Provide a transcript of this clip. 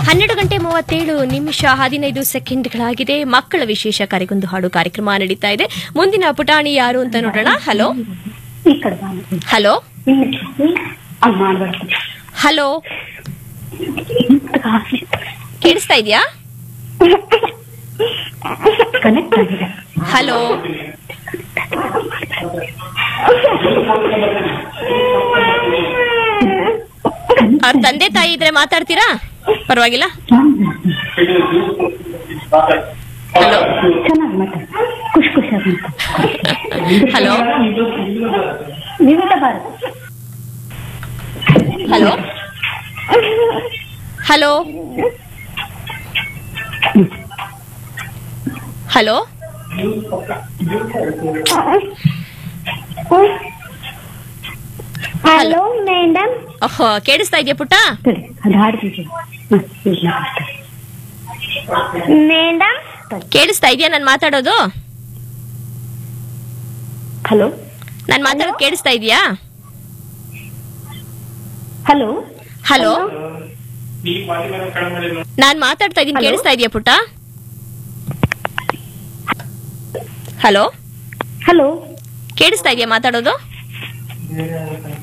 ಹನ್ನೆರಡು ಗಂಟೆ ಮೂವತ್ತೇಳು ನಿಮಿಷ ಹದಿನೈದು ಸೆಕೆಂಡ್ಗಳಾಗಿದೆ ಮಕ್ಕಳ ವಿಶೇಷ ಕರೆಗೊಂದು ಹಾಡು ಕಾರ್ಯಕ್ರಮ ನಡೀತಾ ಇದೆ ಮುಂದಿನ ಪುಟಾಣಿ ಯಾರು ಅಂತ ನೋಡೋಣ ಹಲೋ ಈ ಕಡೆ ಬಾ ಮತ್ತೆ. ಹಲೋ ಇಲ್ಲಿ ಹಂಗ್ ಮಾಡ್ಬಾರ್ದು ಹಲೋ ಕೇಳಿಸ್ತಾ ಇದೆಯಾ ಕನೆಕ್ಟ್ ಆಗಿದೆ ಹಲೋ ಅವ್ರ ತಂದೆ ತಾಯಿ ಇದ್ರೆ ಮಾತಾಡ್ತೀರಾ ಪರವಾಗಿಲ್ಲ ಹಲೋ ಚೆನ್ನಾಗಿ ಮಾತಾಡಿ ಖುಷಿ ಖುಷಿಯಾಗಿ ಮಾತಾಡಿ hello Vividh Bharat hello hello hello hello madam ಓಹೋ ಕೇಳಿಸ್ತಾ ಇದೆಯಾ ಪುಟ್ಟ ಸರಿ ಅದು ಹಾಡ್ತಿದ್ದೆ ಹ್ಮ್, ಈಗ ಮಾತಾಡ್ತಾರೆ. ಮೇಡಮ್ ಕೇಳಿಸ್ತಾ ಇದೆಯಾ ನಾನು ಮಾತಾಡೋದು ಹಲೋ ನಾನು ಮಾತಾಡೋದು ಕೇಳಿಸ್ತಾ ಇದೆಯಾ ಹಲೋ ಹಲೋ ನಾನ್ ಮಾತಾಡ್ತಾ ಇದ್ದೀನಿ ಕೇಳಿಸ್ತಾ ಇದೆಯಾ ಪುಟ್ಟ ಹಲೋ ಹಲೋ ಕೇಳಿಸ್ತಾ ಇದೆಯಾ ಮಾತಾಡೋದು